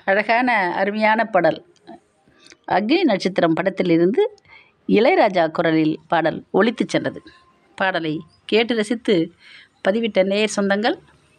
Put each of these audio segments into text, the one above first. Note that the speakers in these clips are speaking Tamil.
அழகான அருமையான பாடல் அக்னி நட்சத்திரம் படத்திலிருந்து இளையராஜா குரலில் பாடல் ஒலித்துச் சென்றது பாடலை கேட்டு ரசித்து பதிவிட்ட நேயர் சொந்தங்கள்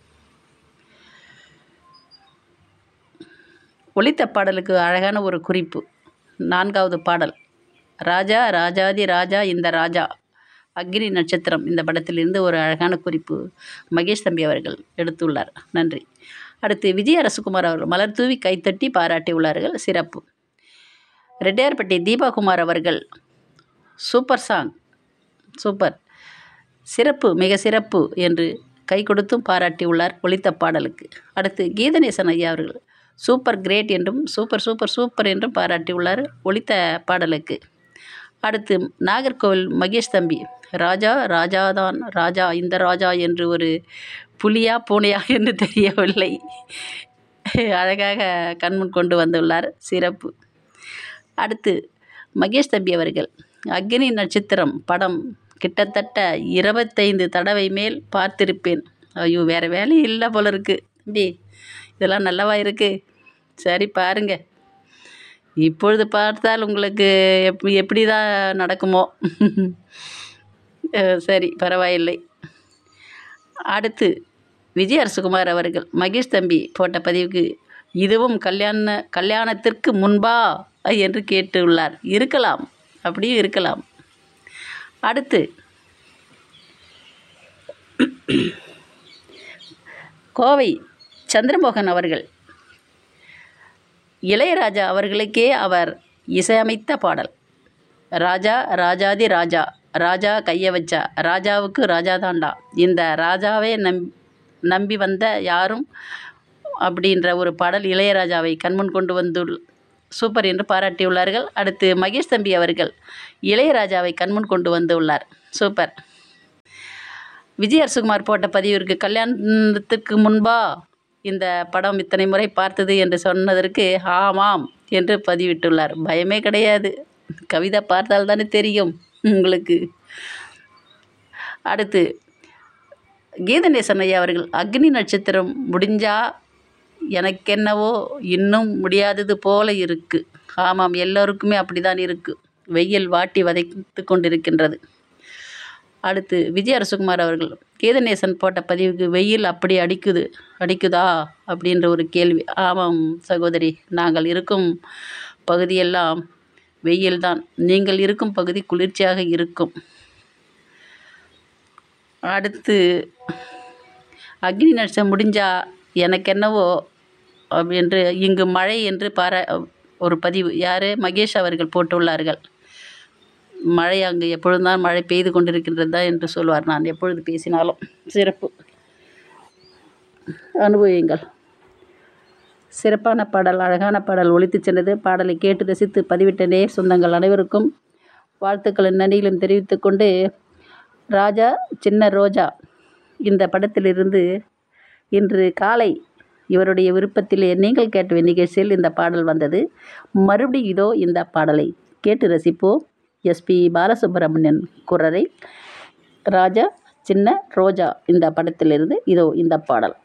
ஒலித்த பாடலுக்கு அழகான ஒரு குறிப்பு நான்காவது பாடல் ராஜா ராஜாதி ராஜா இந்த ராஜா அக்னி நட்சத்திரம் இந்த படத்திலிருந்து ஒரு அழகான குறிப்பு மகேஷ் தம்பி அவர்கள் எடுத்துள்ளார் நன்றி அடுத்து விஜய் அரசுகுமார் அவர்கள் மலர் தூவி கைத்தட்டி பாராட்டியுள்ளார்கள் சிறப்பு ரெட்டையார்பட்டி தீபாகுமார் அவர்கள் சூப்பர் சாங் சூப்பர் சிறப்பு மிக சிறப்பு என்று கை கொடுத்தும் பாராட்டியுள்ளார் ஒலித்த பாடலுக்கு அடுத்து கீதநேசன் ஐயா அவர்கள் சூப்பர் கிரேட் என்றும் சூப்பர் சூப்பர் சூப்பர் என்றும் பாராட்டியுள்ளார் ஒலித்த பாடலுக்கு அடுத்து நாகர்கோவில் மகேஷ் தம்பி ராஜா ராஜாதான் ராஜா இந்த ராஜா என்று ஒரு புலியா பூனையா என்று தெரியவில்லை அழகாக கண்முன் கொண்டு வந்துள்ளார் சிறப்பு அடுத்து மகேஷ் தம்பி அவர்கள் அக்னி நட்சத்திரம் படம் கிட்டத்தட்ட இருபத்தைந்து தடவை மேல் பார்த்திருப்பேன் ஐயோ வேறு வேலை இல்லை போல இருக்கு தம்பி இதெல்லாம் நல்லவா இருக்கு சரி பாருங்க இப்பொழுது பார்த்தால் உங்களுக்கு எப் எப்படி தான் நடக்குமோ அஹ் சரி பரவாயில்லை அடுத்து விஜய் அரசுகுமார் அவர்கள் மகேஷ் தம்பி போட்ட பதிவுக்கு இதுவும் கல்யாண கல்யாணத்திற்கு முன்பா என்று கேட்டுள்ளார் இருக்கலாம் அப்படியும் இருக்கலாம் அடுத்து கோவை சந்திரமோகன் அவர்கள் இளையராஜா அவர்களுக்கே அவர் இசையமைத்த பாடல் ராஜா ராஜாதி ராஜா ராஜா கைய வச்சா ராஜாவுக்கு ராஜா தாண்டா இந்த ராஜாவே நம் நம்பி வந்த யாரும் அப்படின்ற ஒரு பாடல் இளையராஜாவை கண்முன் கொண்டு வந்துள் சூப்பர் என்று பாராட்டியுள்ளார்கள் அடுத்து மகேஷ் தம்பி அவர்கள் இளையராஜாவை கண்முன் கொண்டு வந்துள்ளார் சூப்பர் விஜய் அரசுகுமார் போட்ட பதிவிற்கு கல்யாணத்துக்கு முன்பா இந்த படம் இத்தனை முறை பார்த்தது என்று சொன்னதற்கு ஆமாம் என்று பதிவிட்டுள்ளார் பயமே கிடையாது கவிதை பார்த்தால் தானே தெரியும் உங்களுக்கு அடுத்து கீதநேசன் ஐயா அவர்கள் அக்னி நட்சத்திரம் முடிஞ்சா எனக்கென்னவோ இன்னும் முடியாதது போல இருக்கு ஆமாம் எல்லோருக்குமே அப்படிதான் இருக்கு வெயில் வாட்டி வதைத்து கொண்டிருக்கின்றது அடுத்து விஜய் அரசுகுமார் அவர்கள் கீதநேசன் போட்ட பதிவுக்கு வெயில் அப்படி அடிக்குது அடிக்குதா அப்படின்ற ஒரு கேள்வி ஆமாம் சகோதரி நாங்கள் இருக்கும் பகுதியெல்லாம் வெயில்தான் நீங்கள் இருக்கும் பகுதி குளிர்ச்சியாக இருக்கும் அடுத்து அக்னி நட்சம் முடிஞ்சா எனக்கு என்னவோ என்று இங்கு மழை என்று பாரா ஒரு பதிவு யார் மகேஷ் அவர்கள் போட்டுள்ளார்கள் மழை அங்கு எப்பொழுதும் தான் மழை பெய்து கொண்டிருக்கின்றது தான் என்று சொல்வார் நான் எப்பொழுது பேசினாலும் சிறப்பு அனுபவியுங்கள் சிறப்பான பாடல் அழகான பாடல் ஒலித்துச் சென்றது பாடலை கேட்டு ரசித்து பதிவிட்ட நேர் சொந்தங்கள் அனைவருக்கும் வாழ்த்துக்களின் நன்றிகளும் தெரிவித்துக் கொண்டு ராஜா சின்ன ரோஜா இந்த படத்திலிருந்து இன்று காலை இவருடைய விருப்பத்திலே நீங்கள் கேட்ட நிகழ்ச்சியில் இந்த பாடல் வந்தது மறுபடியும் இதோ இந்த பாடலை கேட்டு ரசிப்போம் எஸ்பி பாலசுப்ரமணியன் குரலை ராஜா சின்ன ரோஜா இந்த படத்திலிருந்து இதோ இந்த பாடல்